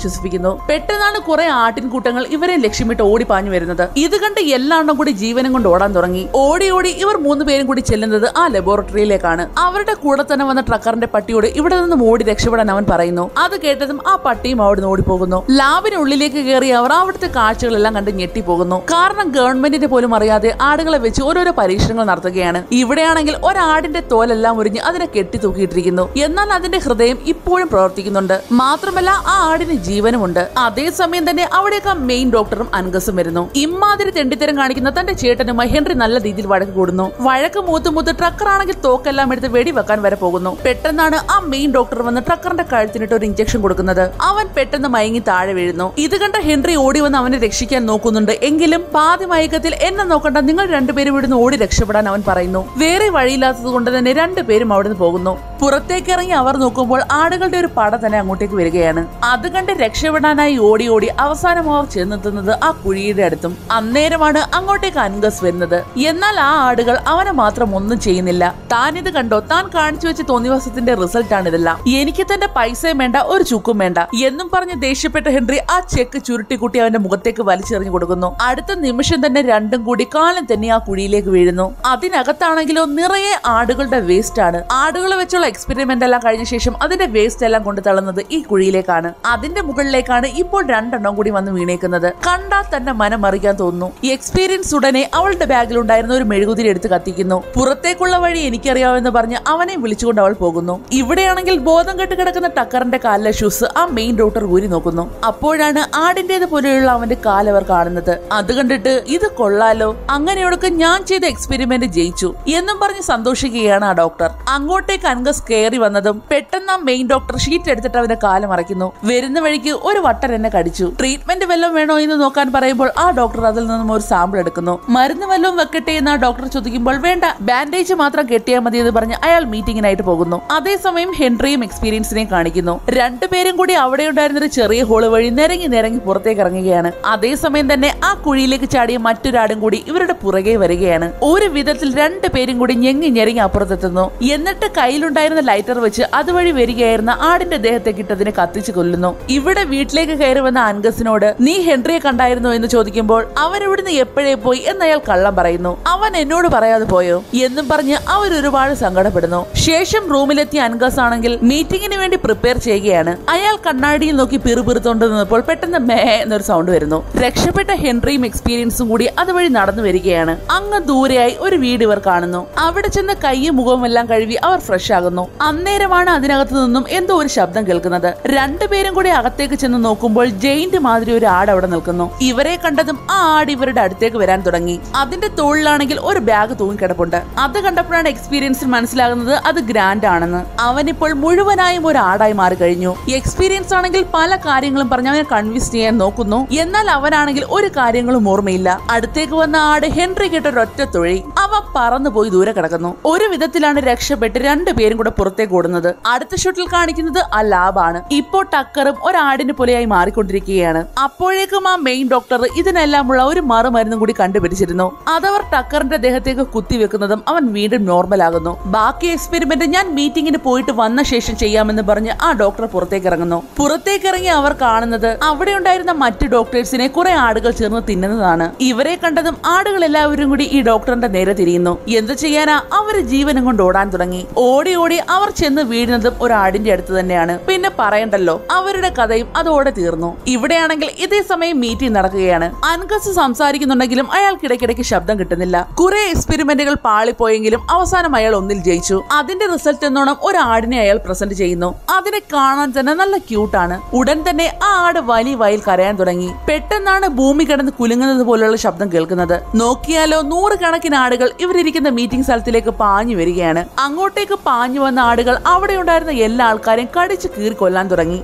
ആശ്വസിപ്പിക്കുന്നു പെട്ടെന്നാണ് കുറെ ആട്ടിൻകൂട്ടങ്ങൾ ഇവരെ ലക്ഷ്യമിട്ട് ഓടിപ്പാഞ്ഞു വരുന്നത് ഇത് കണ്ട് എല്ലാണ്ണം കൂടി ജീവനം കൊണ്ട് ഓടാൻ തുടങ്ങി ഓടി ഓടി ഇവർ മൂന്ന് പേരും കൂടി ചെല്ലുന്നത് ആ ലബോറട്ടറിയിലേക്കാണ് അവരുടെ കൂടെ തന്നെ വന്ന ട്രക്കറിന്റെ പട്ടിയോട് ഇവിടെ നിന്നും ഓടി രക്ഷപ്പെടാൻ അവൻ പറയുന്നു അത് കേട്ടതും ആ പട്ടിയും അവിടുന്ന് ഓടിപ്പോകുന്നു ലാബിനുള്ളിലേക്ക് കയറി അവർ അവിടുത്തെ കാഴ്ചകളെല്ലാം കണ്ട് ഞെട്ടിപ്പോകുന്നു കാരണം ഗവൺമെന്റിന് പോലും അറിയാതെ ആടുകളെ വെച്ച് ഓരോരോ പരീക്ഷണങ്ങൾ നടത്തുകയാണ് ഇവിടെയാണെങ്കിൽ ഒരാടിന്റെ തോലെല്ലാം ഉരിഞ്ഞ് അതിനെ കെട്ടി തൂക്കിയിട്ടിരിക്കുന്നു എന്നാൽ അതിന്റെ ഹൃദയം ഇപ്പോഴും പ്രവർത്തിക്കുന്നുണ്ട് മാത്രമല്ല ആ ആടിന് ജീവനുമുണ്ട് അതേസമയം തന്നെ അവിടേക്ക് മെയിൻ ഡോക്ടറും അൻഗസും വരുന്നു ഇമ്മാതിരി തെണ്ടിത്തരം കാണിക്കുന്ന തന്റെ ചേട്ടനുമായി ഹെൻറി നല്ല രീതിയിൽ വഴക്ക് കൂടുന്നു വഴക്ക് മൂത്ത് മൂത്ത് ട്രക്കറാണെങ്കിൽ തോക്കെല്ലാം എടുത്ത് വെടിവെക്കാൻ വരെ പോകുന്നു പെട്ടെന്നാണ് ആ മെയിൻ ഡോക്ടർ വന്ന് ട്രക്കറിന്റെ കഴുത്തിനിട്ട് ഒരു ഇഞ്ചക്ഷൻ കൊടുക്കുന്നത് അവൻ പെട്ടെന്ന് മയങ്ങി താഴെ വീഴുന്നു ഇത് കണ്ട ഹെൻറി ഓടി വന്ന് അവനെ രക്ഷിക്കാൻ നോക്കുന്നുണ്ട് എങ്കിലും പാതി മയക്കത്തിൽ എന്നെ നോക്കണ്ട നിങ്ങൾ രണ്ടുപേരും ഇവിടുന്ന് ഓടി രക്ഷപ്പെടാൻ അവൻ പറയുന്നു വേറെ വഴിയില്ലാത്തത് കൊണ്ട് തന്നെ രണ്ടുപേരും അവിടുന്ന് പോകുന്നു പുറത്തേക്ക് ഇറങ്ങി അവർ നോക്കുമ്പോൾ ആടുകളുടെ ഒരു പട തന്നെ അങ്ങോട്ടേക്ക് വരികയാണ് അത് കണ്ട് രക്ഷപ്പെടാനായി ഓടി ഓടി അവസാനം അവർ ചെന്നെത്തുന്നത് ആ കുഴിയുടെ അടുത്തും അന്നേരമാണ് അങ്ങോട്ടേക്ക് അൻഗസ് വരുന്നത് എന്നാൽ ആ ആടുകൾ അവനെ മാത്രം ഒന്നും ചെയ്യുന്നില്ല താൻ ഇത് കണ്ടോ താൻ കാണിച്ചു വെച്ച തോന്നിവാസത്തിന്റെ റിസൾട്ട് ആണ് ഇതെല്ലാം എനിക്ക് തന്റെ പൈസയും വേണ്ട ഒരു ചുക്കും വേണ്ട എന്നും പറഞ്ഞ് ദേഷ്യപ്പെട്ട ഹെൻറി ആ ചെക്ക് ചുരുട്ടിക്കുട്ടി അവന്റെ മുഖത്തേക്ക് വലിച്ചെറിഞ്ഞു കൊടുക്കുന്നു അടുത്ത നിമിഷം തന്നെ രണ്ടും കൂടി കാലം തന്നെ ആ കുഴിയിലേക്ക് വീഴുന്നു അതിനകത്താണെങ്കിലോ നിറയെ ആടുകളുടെ വേസ്റ്റ് ആണ് ആടുകളെ വെച്ചുള്ള എക്സ്പെരിമെന്റ് എല്ലാം കഴിഞ്ഞ ശേഷം അതിന്റെ വേസ്റ്റ് എല്ലാം കൊണ്ട് തള്ളുന്നത് ഈ കുഴിയിലേക്കാണ് അതിന്റെ മുകളിലേക്കാണ് ഇപ്പോൾ രണ്ടെണ്ണം കൂടി വന്ന് വീണേക്കുന്നത് കണ്ടാൽ തന്നെ മനം മറിക്കാൻ തോന്നുന്നു ഈ എക്സ്പീരിയൻസ് ഉടനെ അവളുടെ ബാഗിൽ ഉണ്ടായിരുന്ന ഒരു മെഴുകുതിരി എടുത്ത് കത്തിക്കുന്നു പുറത്തേക്കുള്ള വഴി എനിക്കറിയാമെന്ന് പറഞ്ഞ് അവനെ വിളിച്ചുകൊണ്ട് അവൾ പോകുന്നു ഇവിടെയാണെങ്കിൽ ബോധം കെട്ട് കിടക്കുന്ന ടക്കറിന്റെ കാലിലെ ഷൂസ് ആ മെയിൻ ഡോക്ടർ ഊരി നോക്കുന്നു അപ്പോഴാണ് ആടിന്റേത് പോലെയുള്ള അവന്റെ കാലവർ കാണുന്നത് അത് കണ്ടിട്ട് ഇത് കൊള്ളാലോ അങ്ങനെയൊക്കെ ഞാൻ ചെയ്ത എക്സ്പെരിമെന്റ് ജയിച്ചു എന്നും പറഞ്ഞ് സന്തോഷിക്കുകയാണ് ആ ഡോക്ടർ അങ്ങോട്ടേക്ക് അൻഗസ് കയറി വന്നതും പെട്ടെന്ന് ആ മെയിൻ ഡോക്ടർ ഷീറ്റ് എടുത്തിട്ട് അവന്റെ കാല് മറയ്ക്കുന്നു വരുന്ന വഴിക്ക് ഒരു വട്ടൻ എന്നെ കടിച്ചു ട്രീറ്റ്മെന്റ് വല്ലതും വേണോ എന്ന് നോക്കാൻ പറയുമ്പോൾ ആ ഡോക്ടർ അതിൽ നിന്നും ഒരു സാമ്പിൾ എടുക്കുന്നു മരുന്ന് വല്ലതും വെക്കട്ടെ എന്ന് ആ ഡോക്ടർ ചോദിക്കുമ്പോൾ വേണ്ട ബാൻഡേജ് മാത്രം കെട്ടിയാൽ മതി എന്ന് പറഞ്ഞ് അയാൾ മീറ്റിംഗിനായിട്ട് പോകുന്നു അതേസമയം ഹെൻറിയും എക്സ്പീരിയൻസിനെയും കാണിക്കുന്നു രണ്ടുപേരും കൂടി അവിടെ ഉണ്ടായിരുന്ന ഒരു ചെറിയ ഹോള് വഴി നിരങ്ങി നിരങ്ങി പുറത്തേക്ക് ഇറങ്ങുകയാണ് അതേസമയം തന്നെ ആ കുഴിയിലേക്ക് ചാടിയ മറ്റൊരാടും കൂടി ഇവരുടെ പുറകെ വരികയാണ് ഒരു വിധത്തിൽ രണ്ടുപേരും കൂടി ഞെങ്ങി ഞെരങ്ങി അപ്പുറത്തെത്തുന്നു എന്നിട്ട് കയ്യിലുണ്ടായിരുന്ന ലൈറ്റർ വെച്ച് അതുവഴി വരികയായിരുന്ന ആടിന്റെ ദേഹത്തേക്ക് ഇട്ടതിനെ കത്തിച്ചു കൊല്ലുന്നു ഇവിടെ വീട്ടിലേക്ക് കയറി വന്ന അൻഗസിനോട് നീ ഹെൻറിയെ കണ്ടായിരുന്നോ എന്ന് ചോദിക്കുമ്പോൾ അവൻ ഇവിടുന്ന് എപ്പോഴേ പോയി എന്ന് അയാൾ കള്ളം പറയുന്നു അവൻ എന്നോട് പറയാതെ പോയോ എന്നും പറഞ്ഞ് അവർ ഒരുപാട് സങ്കടപ്പെടുന്നു ശേഷം റൂമിലെത്തിയ അൻഗസ് ആണെങ്കിൽ മീറ്റിംഗിന് വേണ്ടി പ്രിപ്പയർ ചെയ്യുകയാണ് അയാൾ കണ്ണാടിയിൽ നോക്കി പിറുപിറുത്തോണ്ട് നിന്നപ്പോൾ പെട്ടെന്ന് മേ എന്നൊരു സൗണ്ട് വരുന്നു രക്ഷപ്പെട്ട ഹെൻറിയും എക്സ്പീരിയൻസും കൂടി അതുവഴി നടന്നു വരികയാണ് അങ്ങ് ദൂരെയായി ഒരു വീട് ഇവർ കാണുന്നു അവിടെ ചെന്ന് കൈയും മുഖവും എല്ലാം കഴുകി അവർ ഫ്രഷ് ആകുന്നു അന്നേരമാണ് അതിനകത്ത് നിന്നും എന്തോ ഒരു ശബ്ദം കേൾക്കുന്നത് രണ്ടുപേരും കൂടി അകത്തേക്ക് ചെന്ന് നോക്കുമ്പോൾ ജെയിന്റ് മാതിരി ഒരു ആട് അവിടെ നിൽക്കുന്നു ഇവരെ കണ്ടതും ആ ആട് ഇവരുടെ അടുത്തേക്ക് വരാൻ തുടങ്ങി അതിന്റെ തോളിലാണെങ്കിൽ ഒരു ബാഗ് തൂങ്ങിക്കിടപ്പുണ്ട് അത് കണ്ടപ്പോഴാണ് എക്സ്പീരിയൻസിൽ മനസ്സിലാകുന്നത് അത് ഗ്രാൻഡ് ആണെന്ന് അവനിപ്പോൾ മുഴുവനായും ഒരു ആടായി മാറി കഴിഞ്ഞു എക്സ്പീരിയൻസ് ആണെങ്കിൽ പല കാര്യങ്ങളും പറഞ്ഞ് അവനെ കൺവിൻസ് ചെയ്യാൻ നോക്കുന്നു എന്നാൽ അവനാണെങ്കിൽ ഒരു കാര്യങ്ങളും ഓർമ്മയില്ല അടുത്തേക്ക് വന്ന ആട് ഹെൻറി കേട്ട ഒരൊറ്റ തൊഴി അവ പറന്നുപോയി ദൂരെ കിടക്കുന്നു ഒരു വിധത്തിലാണ് രക്ഷപ്പെട്ട് രണ്ടുപേരും കൂടെ പുറത്തേക്ക് ഓടുന്നത് അടുത്ത ഷോട്ടിൽ കാണിക്കുന്നത് ആ ലാബാണ് ഇപ്പോൾ ടക്കറും ഒരാടിന് പോലെയായി മാറിക്കൊണ്ടിരിക്കുകയാണ് അപ്പോഴേക്കും ആ മെയിൻ ഡോക്ടർ ഇതിനെല്ലാമുള്ള ഒരു മറുമരുന്നും കൂടി കണ്ടുപിടിച്ചിരുന്നു അതവർ ടക്കറിന്റെ ദേഹത്തേക്ക് കുത്തിവെക്കുന്നതും അവൻ വീണ്ടും നോർമൽ ആകുന്നു ബാക്കി എക്സ്പെരിമെന്റ് ഞാൻ മീറ്റിംഗിന് പോയിട്ട് വന്ന ശേഷം ചെയ്യാമെന്ന് പറഞ്ഞ് ആ ഡോക്ടർ പുറത്തേക്ക് ഇറങ്ങുന്നു പുറത്തേക്ക് ഇറങ്ങി അവർ കാണുന്നത് അവിടെ ഉണ്ടായിരുന്ന മറ്റു ഡോക്ടേഴ്സിനെ കുറെ ആടുകൾ ചേർന്ന് തിന്നുന്നതാണ് ഇവരെ കണ്ടതും ആടുകൾ എല്ലാവരും കൂടി ഈ ഡോക്ടറിന്റെ നേരെ തിരിയുന്നു എന്ത് ചെയ്യാനാ അവര് ജീവനും കൊണ്ട് ഓടാൻ തുടങ്ങി ഓടി ഓടി അവർ ചെന്ന് വീഴുന്നതും ഒരു ആടിന്റെ അടുത്ത് തന്നെയാണ് പിന്നെ പറയണ്ടല്ലോ അവരുടെ കഥയും അതോടെ തീർന്നു ഇവിടെയാണെങ്കിൽ ഇതേ സമയം മീറ്റിംഗ് നടക്കുകയാണ് അൻകസ് സംസാരിക്കുന്നുണ്ടെങ്കിലും അയാൾക്കിടയ്ക്കിടയ്ക്ക് ശബ്ദം കിട്ടുന്നില്ല കുറെ എക്സ്പെരിമെന്റുകൾ പാളിപ്പോയെങ്കിലും അവസാനം അയാൾ ഒന്നിൽ ജയിച്ചു അതിന്റെ റിസൾട്ട് എന്നോണം ഒരു ആടിനെ അയാൾ പ്രസന്റ് ചെയ്യുന്നു അതിനെ കാണാൻ തന്നെ നല്ല ക്യൂട്ടാണ് ഉടൻ തന്നെ ആ ആട് വലിയ വയൽ കരയാൻ തുടങ്ങി പെട്ടെന്നാണ് ഭൂമി കിടന്ന് കുലുങ്ങുന്നത് പോലുള്ള ശബ്ദം കേൾക്കുന്നത് നോക്കിയാലോ നൂറുകണക്കിന് ആടുകൾ ഇവരിയ്ക്കുന്ന മീറ്റിംഗ് സ്ഥലത്തിലേക്ക് പാഞ്ഞു വരികയാണ് അങ്ങോട്ടേക്ക് പാഞ്ഞു വന്ന ആടുകൾ അവിടെ ഉണ്ടായിരുന്ന എല്ലാ ആൾക്കാരെയും കടിച്ചു കീറി കൊല്ലാൻ തുടങ്ങി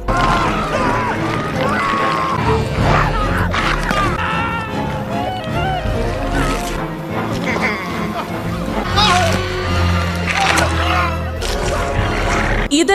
ഇതെല്ലാം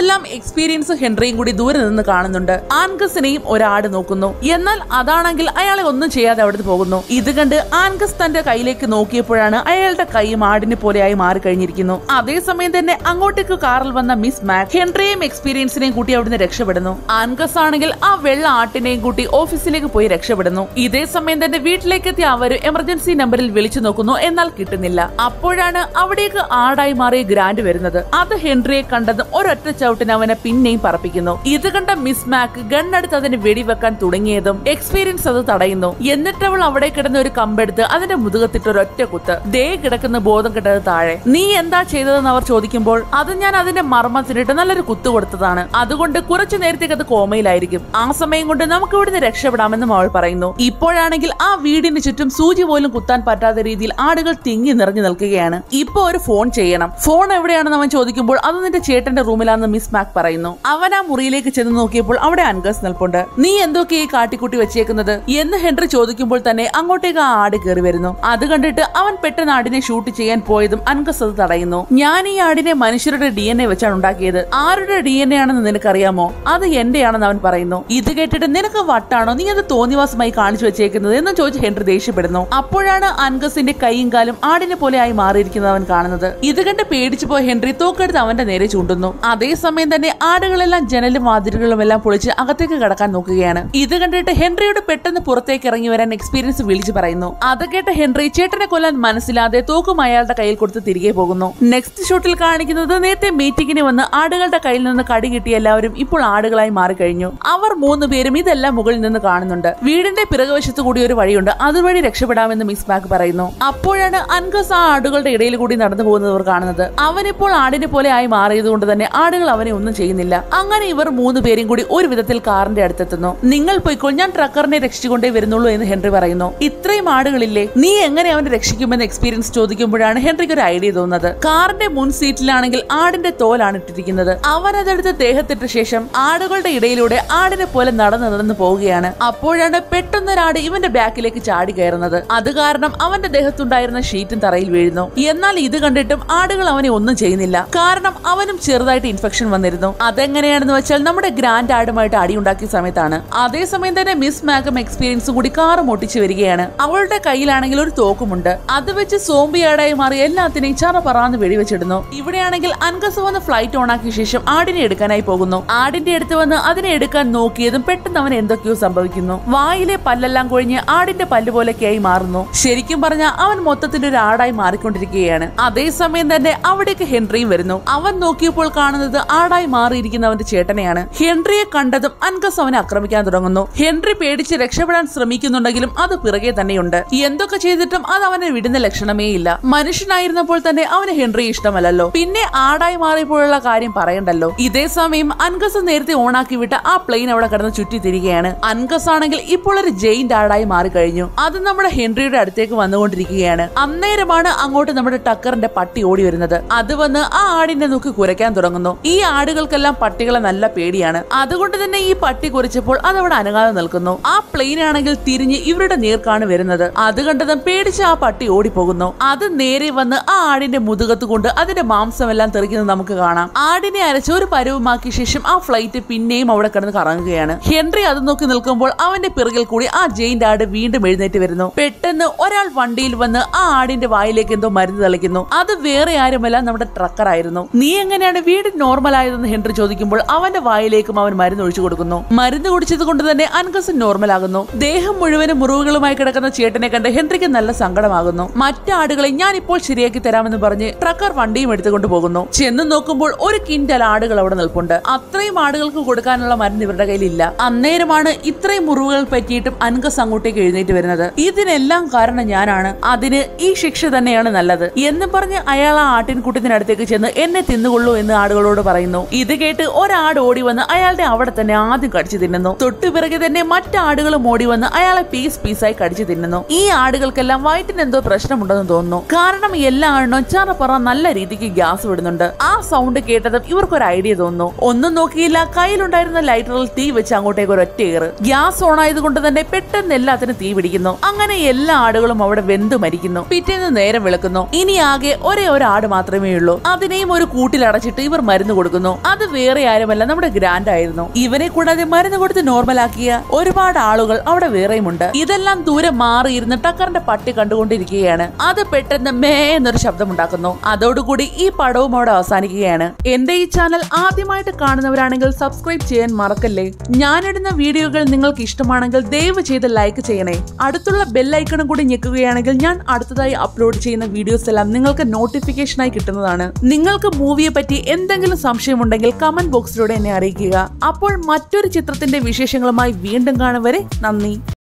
ഇതെല്ലാം എക്സ്പീരിയൻസ് ഹെൻറിയും കൂടി ദൂരെ നിന്ന് കാണുന്നുണ്ട് ആൻഗസിനെയും ഒരാട് നോക്കുന്നു എന്നാൽ അതാണെങ്കിൽ അയാളെ ഒന്നും ചെയ്യാതെ അവിടുന്ന് പോകുന്നു ഇത് കണ്ട് ആൻഗസ് തന്റെ കയ്യിലേക്ക് നോക്കിയപ്പോഴാണ് അയാളുടെ കൈ ആടിനെ പോലെയായി മാറിക്കഴിഞ്ഞിരിക്കുന്നു അതേസമയം തന്നെ അങ്ങോട്ടേക്ക് കാറിൽ വന്ന മിസ് മാക് ഹെൻറിയെയും എക്സ്പീരിയൻസിനെയും കൂട്ടി അവിടുന്ന് രക്ഷപ്പെടുന്നു ആൻഗസ് ആണെങ്കിൽ ആ വെള്ള ആട്ടിനെയും കൂട്ടി ഓഫീസിലേക്ക് പോയി രക്ഷപ്പെടുന്നു ഇതേ സമയം തന്നെ വീട്ടിലേക്ക് എത്തിയ അവർ എമർജൻസി നമ്പറിൽ വിളിച്ചു നോക്കുന്നു എന്നാൽ കിട്ടുന്നില്ല അപ്പോഴാണ് അവിടേക്ക് ആടായി മാറിയ ഗ്രാൻഡ് വരുന്നത് അത് ഹെൻറിയെ കണ്ടതും ഒരൊറ്റ ചവിട്ടിന് അവനെ പിന്നെയും പറപ്പിക്കുന്നു ഇത് കണ്ട മിസ് മാക്ക് ഗണ്ണെടുത്ത് അതിന് വെടിവെക്കാൻ തുടങ്ങിയതും എക്സ്പീരിയൻസ് അത് തടയുന്നു എന്നിട്ട് അവൾ അവിടെ കിടന്ന ഒരു കമ്പെടുത്ത് അതിന്റെ മുതുകത്തിട്ട് ഒരൊറ്റ കുത്ത് ദേ കിടക്കുന്ന ബോധം കിട്ടത് താഴെ നീ എന്താ ചെയ്തതെന്ന് അവർ ചോദിക്കുമ്പോൾ അത് ഞാൻ അതിന്റെ മർമ്മത്തിനിട്ട് നല്ലൊരു കുത്തു കൊടുത്തതാണ് അതുകൊണ്ട് കുറച്ചു നേരത്തേക്ക് അത് കോമയിലായിരിക്കും ആ സമയം കൊണ്ട് നമുക്ക് ഇവിടുന്ന് രക്ഷപ്പെടാമെന്നും അവൾ പറയുന്നു ഇപ്പോഴാണെങ്കിൽ ആ വീടിന് ചുറ്റും സൂചി പോലും കുത്താൻ പറ്റാത്ത രീതിയിൽ ആടുകൾ തിങ്ങി നിറഞ്ഞു നിൽക്കുകയാണ് ഇപ്പൊ ഒരു ഫോൺ ചെയ്യണം ഫോൺ എവിടെയാണെന്ന് അവൻ ചോദിക്കുമ്പോൾ അത് നിന്റെ ചേട്ടന്റെ റൂമിലാണെന്ന് മിസ് മാക് പറയുന്നു അവൻ ആ മുറിയിലേക്ക് ചെന്ന് നോക്കിയപ്പോൾ അവിടെ അൻഗസ് നിൽപ്പുണ്ട് നീ എന്തൊക്കെയായി കാട്ടിക്കൂട്ടി വെച്ചേക്കുന്നത് എന്ന് ഹെൻറി ചോദിക്കുമ്പോൾ തന്നെ അങ്ങോട്ടേക്ക് ആ ആട് കയറി വരുന്നു അത് കണ്ടിട്ട് അവൻ പെട്ടെന്ന് ആടിനെ ഷൂട്ട് ചെയ്യാൻ പോയതും അൻഗസ് അത് തടയുന്നു ഞാൻ ഈ ആടിനെ മനുഷ്യരുടെ ഡി എൻ എ വെച്ചാണ് ഉണ്ടാക്കിയത് ആരുടെ ഡി എൻ എ ആണെന്ന് നിനക്കറിയാമോ അത് എന്റെയാണെന്ന് അവൻ പറയുന്നു ഇത് കേട്ടിട്ട് നിനക്ക് വട്ടാണോ നീ അത് തോന്നിവാസമായി കാണിച്ചു വെച്ചേക്കുന്നത് എന്ന് ചോദിച്ച് ഹെൻറി ദേഷ്യപ്പെടുന്നു അപ്പോഴാണ് അൻഗസിന്റെ കൈയും കാലും ആടിനെ പോലെ ആയി മാറിയിരിക്കുന്നത് അവൻ കാണുന്നത് ഇത് കണ്ട് പേടിച്ചു പോയ ഹെൻറി തോക്കെടുത്ത് അവന്റെ നേരെ ചൂണ്ടുന്നു അതേസമയം തന്നെ ആടുകളെല്ലാം ജനലും വാതിലുകളും എല്ലാം പൊളിച്ച് അകത്തേക്ക് കടക്കാൻ നോക്കുകയാണ് ഇത് കണ്ടിട്ട് ഹെൻറിയോട് പെട്ടെന്ന് പുറത്തേക്ക് ഇറങ്ങി വരാൻ എക്സ്പീരിയൻസ് വിളിച്ചു പറയുന്നു അത് കേട്ട ഹെൻറി ചേട്ടനെ കൊല്ലാൻ മനസ്സിലാതെ തോക്കും അയാളുടെ കയ്യിൽ കൊടുത്ത് തിരികെ പോകുന്നു നെക്സ്റ്റ് ഷോട്ടിൽ കാണിക്കുന്നത് നേരത്തെ മീറ്റിംഗിന് വന്ന് ആടുകളുടെ കയ്യിൽ നിന്ന് കടി കിട്ടിയ എല്ലാവരും ഇപ്പോൾ ആടുകളായി മാറിക്കഴിഞ്ഞു അവർ മൂന്ന് പേരും ഇതെല്ലാം മുകളിൽ നിന്ന് കാണുന്നുണ്ട് വീടിന്റെ പിറകുവശത്ത് കൂടി ഒരു വഴിയുണ്ട് അതുവഴി രക്ഷപ്പെടാമെന്ന് മിസ് ബാക്ക് പറയുന്നു അപ്പോഴാണ് അൻകസ് ആ ആടുകളുടെ ഇടയിൽ കൂടി നടന്നു പോകുന്നവർ കാണുന്നത് അവനിപ്പോൾ ആടിനെ പോലെ ആയി മാറിയത് കൊണ്ട് തന്നെ ആടുകൾ അവനെ ഒന്നും ചെയ്യുന്നില്ല അങ്ങനെ ഇവർ മൂന്ന് പേരും കൂടി ഒരു വിധത്തിൽ കാറിന്റെ അടുത്തെത്തുന്നു നിങ്ങൾ പോയിക്കോൾ ഞാൻ ട്രക്കറിനെ രക്ഷിച്ചുകൊണ്ടേ വരുന്നുള്ളൂ എന്ന് ഹെൻറി പറയുന്നു ഇത്രയും ആടുകളില്ലേ നീ എങ്ങനെ അവനെ രക്ഷിക്കുമെന്ന് എക്സ്പീരിയൻസ് ചോദിക്കുമ്പോഴാണ് ഹെൻറിക്ക് ഒരു ഐഡിയ തോന്നുന്നത് കാറിന്റെ മുൻ സീറ്റിലാണെങ്കിൽ ആടിന്റെ തോലാണ് ഇട്ടിരിക്കുന്നത് അവൻ അതെടുത്ത് ദേഹത്തിട്ട ശേഷം ആടുകളുടെ ഇടയിലൂടെ ആടിനെ പോലെ നടന്നു നടന്നു പോവുകയാണ് അപ്പോഴാണ് പെട്ടെന്നൊരാട് ഇവന്റെ ബാക്കിലേക്ക് ചാടി കയറുന്നത് അത് കാരണം അവന്റെ ദേഹത്തുണ്ടായിരുന്ന ഷീറ്റും തറയിൽ വീഴുന്നു എന്നാൽ ഇത് കണ്ടിട്ടും ആടുകൾ അവനെ ഒന്നും ചെയ്യുന്നില്ല കാരണം അവനും ചെറുതായിട്ട് ഇൻഫെക്ഷൻ വന്നിരുന്നു അതെങ്ങനെയാണെന്ന് വെച്ചാൽ നമ്മുടെ ഗ്രാൻഡ് ആടുമായിട്ട് അടിയുണ്ടാക്കിയ സമയത്താണ് അതേസമയം തന്നെ മിസ് മാഗം എക്സ്പീരിയൻസും കൂടി കാറ് മുട്ടിച്ചു വരികയാണ് അവളുടെ കയ്യിലാണെങ്കിൽ ഒരു തോക്കുമുണ്ട് അത് വെച്ച് സോംബിയാടായി മാറി എല്ലാത്തിനെയും ചറ പറന്ന് വെടിവെച്ചിടുന്നു ഇവിടെയാണെങ്കിൽ അൻകസ് വന്ന് ഫ്ലൈറ്റ് ഓണാക്കിയ ശേഷം ആടിനെ എടുക്കാനായി പോകുന്നു ആടിന്റെ അടുത്ത് വന്ന് അതിനെ എടുക്കാൻ നോക്കിയതും പെട്ടെന്ന് അവൻ എന്തൊക്കെയോ സംഭവിക്കുന്നു വായിലെ പല്ലെല്ലാം കൊഴിഞ്ഞ് ആടിന്റെ പല്ല് പോലെയൊക്കെയായി മാറുന്നു ശരിക്കും പറഞ്ഞാൽ അവൻ മൊത്തത്തിൽ ഒരു ആടായി മാറിക്കൊണ്ടിരിക്കുകയാണ് അതേസമയം തന്നെ അവിടേക്ക് ഹെൻറിയും വരുന്നു അവൻ നോക്കിയപ്പോൾ കാണുന്നത് ആടായി മാറിയിരിക്കുന്ന അവന്റെ ചേട്ടനെയാണ് ഹെൻറിയെ കണ്ടതും അൻകസ് അവനെ ആക്രമിക്കാൻ തുടങ്ങുന്നു ഹെൻറി പേടിച്ച് രക്ഷപ്പെടാൻ ശ്രമിക്കുന്നുണ്ടെങ്കിലും അത് പിറകെ തന്നെയുണ്ട് എന്തൊക്കെ ചെയ്തിട്ടും അത് അവനെ വിടുന്ന ലക്ഷണമേ ഇല്ല മനുഷ്യനായിരുന്നപ്പോൾ തന്നെ അവന് ഹെൻറി ഇഷ്ടമല്ലല്ലോ പിന്നെ ആടായി മാറിയപ്പോഴുള്ള കാര്യം പറയണ്ടല്ലോ ഇതേ സമയം അൻകസ് നേരത്തെ ഓണാക്കി വിട്ട ആ പ്ലെയിൻ അവിടെ കിടന്ന് ചുറ്റി തിരികെയാണ് അൻകസ് ആണെങ്കിൽ ഇപ്പോൾ ഒരു ജെയിന്റ് ആടായി മാറിക്കഴിഞ്ഞു അത് നമ്മുടെ ഹെൻറിയുടെ അടുത്തേക്ക് വന്നുകൊണ്ടിരിക്കുകയാണ് അന്നേരമാണ് അങ്ങോട്ട് നമ്മുടെ ടക്കറിന്റെ പട്ടി ഓടി വരുന്നത് അത് വന്ന് ആ ആടിനെ നോക്കി കുരയ്ക്കാൻ തുടങ്ങുന്നു ഈ ആടുകൾക്കെല്ലാം പട്ടികളെ നല്ല പേടിയാണ് അതുകൊണ്ട് തന്നെ ഈ പട്ടി കുരച്ചപ്പോൾ അതവിടെ അനങ്ങാതെ നിൽക്കുന്നു ആ പ്ലെയിൻ ആണെങ്കിൽ തിരിഞ്ഞ് ഇവരുടെ നേർക്കാണ് വരുന്നത് അത് കണ്ടതും പേടിച്ച് ആ പട്ടി ഓടിപ്പോകുന്നു അത് നേരെ വന്ന് ആ ആടിന്റെ മുതുകത്ത് കൊണ്ട് അതിന്റെ മാംസമെല്ലാം തെറിക്കുന്നത് നമുക്ക് കാണാം ആടിനെ അരച്ച് ഒരു പരുവമാക്കിയ ശേഷം ആ ഫ്ലൈറ്റ് പിന്നെയും അവിടെ കിടന്ന് കറങ്ങുകയാണ് ഹെൻറി അത് നോക്കി നിൽക്കുമ്പോൾ അവന്റെ പിറകിൽ കൂടി ആ ജെയിന്റ് ആട് വീണ്ടും എഴുന്നേറ്റ് വരുന്നു പെട്ടെന്ന് ഒരാൾ വണ്ടിയിൽ വന്ന് ആ ആടിന്റെ വായിലേക്ക് എന്തോ മരുന്ന് തളിക്കുന്നു അത് വേറെ ആരുമല്ല നമ്മുടെ ട്രക്കർ ആയിരുന്നു നീ എങ്ങനെയാണ് വീട് നോർമൽ ആയതെന്ന് ഹെൻറി ചോദിക്കുമ്പോൾ അവന്റെ വായിലേക്കും അവൻ മരുന്ന് ഒഴിച്ചു കൊടുക്കുന്നു മരുന്ന് കുടിച്ചത് കൊണ്ട് തന്നെ അൻകസ് നോർമൽ ആകുന്നു ദേഹം മുഴുവനും മുറിവുകളുമായി കിടക്കുന്ന ചേട്ടനെ കണ്ട് ഹെൻറിക്ക് നല്ല സങ്കടമാകുന്നു മറ്റാടുകളെ ഞാൻ ഇപ്പോൾ ശരിയാക്കി തരാമെന്ന് പറഞ്ഞ് ട്രക്കർ വണ്ടിയും എടുത്തുകൊണ്ട് പോകുന്നു ചെന്ന് നോക്കുമ്പോൾ ഒരു കിൻഡൽ ആടുകൾ അവിടെ നിൽപ്പുണ്ട് അത്രയും ആടുകൾക്ക് കൊടുക്കാനുള്ള മരുന്ന് ഇവരുടെ കയ്യിലില്ല അന്നേരമാണ് ഇത്രയും മുറിവുകൾ പറ്റിയിട്ടും അൻകസ് അങ്ങോട്ടേക്ക് എഴുന്നേറ്റ് വരുന്നത് ഇതിനെല്ലാം കാരണം ഞാനാണ് അതിന് ഈ ശിക്ഷ തന്നെയാണ് നല്ലത് എന്ന് പറഞ്ഞ് അയാൾ ആ ആട്ടിൻകൂട്ടത്തിനടുത്തേക്ക് ചെന്ന് എന്നെ തിന്നുകൊള്ളൂ എന്ന് ആടുകളോട് പറയുന്നു ഇത് കേട്ട് ഒരാട് ഓടി വന്ന് അയാളുടെ അവിടെ തന്നെ ആദ്യം കടിച്ചു തിന്നുന്നു തൊട്ടു പിറകെ തന്നെ മറ്റാടുകളും ഓടി വന്ന് അയാളെ പീസ് പീസായി കടിച്ചു തിന്നുന്നു ഈ ആടുകൾക്കെല്ലാം വയറ്റിന് എന്തോ പ്രശ്നമുണ്ടെന്ന് തോന്നുന്നു കാരണം എല്ലാ ആടിനും ചറപ്പറ നല്ല രീതിക്ക് ഗ്യാസ് വിടുന്നുണ്ട് ആ സൗണ്ട് കേട്ടതും ഇവർക്കൊരു ഐഡിയ തോന്നുന്നു ഒന്നും നോക്കിയില്ല കയ്യിലുണ്ടായിരുന്ന ലൈറ്ററിൽ തീ വെച്ച് അങ്ങോട്ടേക്ക് ഒരു ഒറ്റ ഏറ് ഗ്യാസ് ഓൺ ആയതുകൊണ്ട് തന്നെ പെട്ടെന്ന് എല്ലാത്തിനും തീ പിടിക്കുന്നു അങ്ങനെ എല്ലാ ആടുകളും അവിടെ വെന്തു മരിക്കുന്നു പിറ്റേന്ന് നേരം വിളക്കുന്നു ഇനി ആകെ ഒരേ ഒരു ആട് മാത്രമേ ഉള്ളൂ അതിനെയും ഒരു കൂട്ടിലടച്ചിട്ട് ഇവർ മരുന്ന് കൊടുക്കുന്നു കൊടുക്കുന്നു അത് വേറെ ആരുമല്ല നമ്മുടെ ഗ്രാൻഡ് ആയിരുന്നു ഇവനെ കൂടാതെ മരുന്ന് കൊടുത്ത് നോർമലാക്കിയ ഒരുപാട് ആളുകൾ അവിടെ വേറെയുമുണ്ട് ഇതെല്ലാം ദൂരെ മാറിയിരുന്ന് ടക്കറിന്റെ പട്ടി കണ്ടുകൊണ്ടിരിക്കുകയാണ് അത് പെട്ടെന്ന് മേ എന്നൊരു ശബ്ദം ഉണ്ടാക്കുന്നു അതോടുകൂടി ഈ പടവും അവിടെ അവസാനിക്കുകയാണ് എന്റെ ഈ ചാനൽ ആദ്യമായിട്ട് കാണുന്നവരാണെങ്കിൽ സബ്സ്ക്രൈബ് ചെയ്യാൻ മറക്കല്ലേ ഞാനിടുന്ന വീഡിയോകൾ നിങ്ങൾക്ക് ഇഷ്ടമാണെങ്കിൽ ദയവ് ചെയ്ത് ലൈക്ക് ചെയ്യണേ അടുത്തുള്ള ബെല്ലൈക്കണും കൂടി ഞെക്കുകയാണെങ്കിൽ ഞാൻ അടുത്തതായി അപ്ലോഡ് ചെയ്യുന്ന വീഡിയോസ് എല്ലാം നിങ്ങൾക്ക് നോട്ടിഫിക്കേഷനായി കിട്ടുന്നതാണ് നിങ്ങൾക്ക് മൂവിയെ പറ്റി എന്തെങ്കിലും സംശയമുണ്ടെങ്കിൽ കമന്റ് ബോക്സിലൂടെ എന്നെ അറിയിക്കുക അപ്പോൾ മറ്റൊരു ചിത്രത്തിന്റെ വിശേഷങ്ങളുമായി വീണ്ടും കാണും വരെ നന്ദി